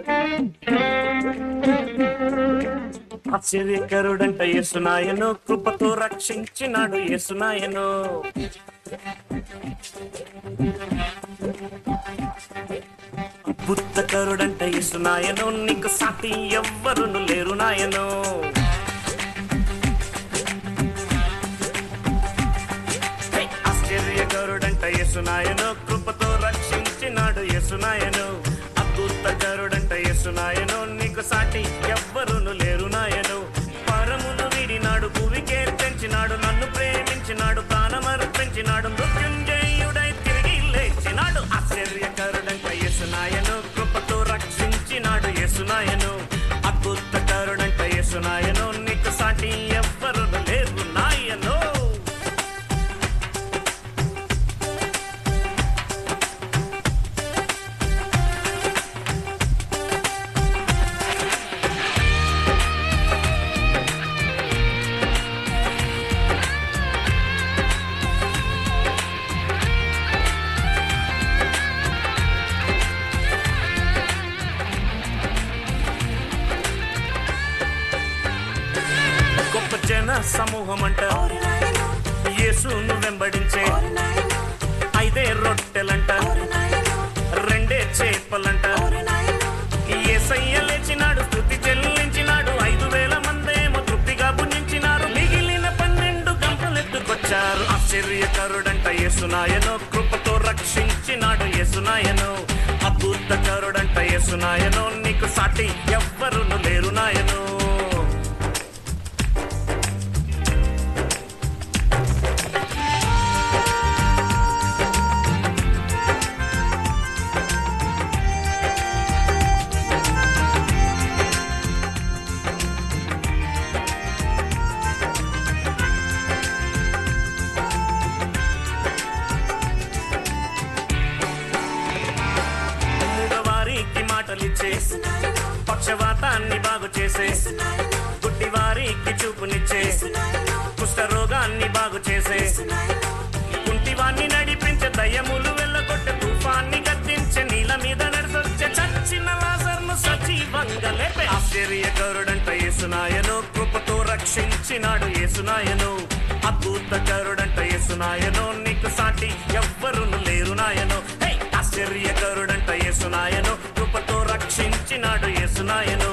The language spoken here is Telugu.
ఆశ్చర్యకరుడంట యేసునాయను కృపతో రక్షించినాడు యేసునాయను అద్భుతకరుడంట యేసునాయను నీకు సాటి ఎవ్వరును లేరు నాయను హే! ఆశ్చర్యకరుడంట యేసునాయను కృపతో రక్షించినాడు యేసునాయను అద్భుతకరుడంట యేసునాయను నీకు సాటి ఎవ్వరును లేరు నాయను పరమును వీడినాడు భూమికే తెంచినాడు నన్ను ప్రేమించినాడు ప్రాణమర్పించినాడు మృత్యుంజయుడై తిరిగి లేచినాడు ఆశ్చర్యకరుడంట యేసునాయను కృపతో రక్షించినాడు యేసునాయను అద్భుతకరుడంట యేసునాయను నీకు సాటి ఎవ్వరును లేరు నాయను గొప్ప జన సమూహం అంట యేసును వెంబడించే ఐదే రొట్టెలంట రెండే చేపలంట ఏసయ్య లేచినాడు స్థుతి చెల్లించినాడు ఐదు వేల మందేమో తృప్తిగా భుజించినారు మిగిలిన పన్నెండు గంపలెత్తుకొచ్చారు ఆశ్చర్యకరుడంట యేసునాయను కృపతో రక్షించినాడు యేసునాయను అద్భుతకరుడంట యేసునాయను నీకు సాటి ఎవ్వరును లేరు నాయను మూగవారికి మాటలిచ్చే పక్షవాతాన్ని బాగు చేసే గుడ్డి వారికి చూపునిచ్చే కుష్ఠరోగాన్ని బాగు చేసే కుంటివాన్ని నడిపించే దయ్యములు వెళ్ళగొట్టే తుఫాన్ని గద్దించే నీల మీద నడిసొచ్చే చచ్చిన లాజర్ను సజీవంగా లేపే ఆశ్చర్యకరుడంట యేసునాయను కృపతో రక్షించినాడు యేసునాయను అద్భుతకరుడంట యేసునాయను నీకు సాటి ఎవ్వరును లేరు నాయను హే! ఆశ్చర్యకరుడంట యేసునాయను కృపతో రక్షించినాడు యేసునాయను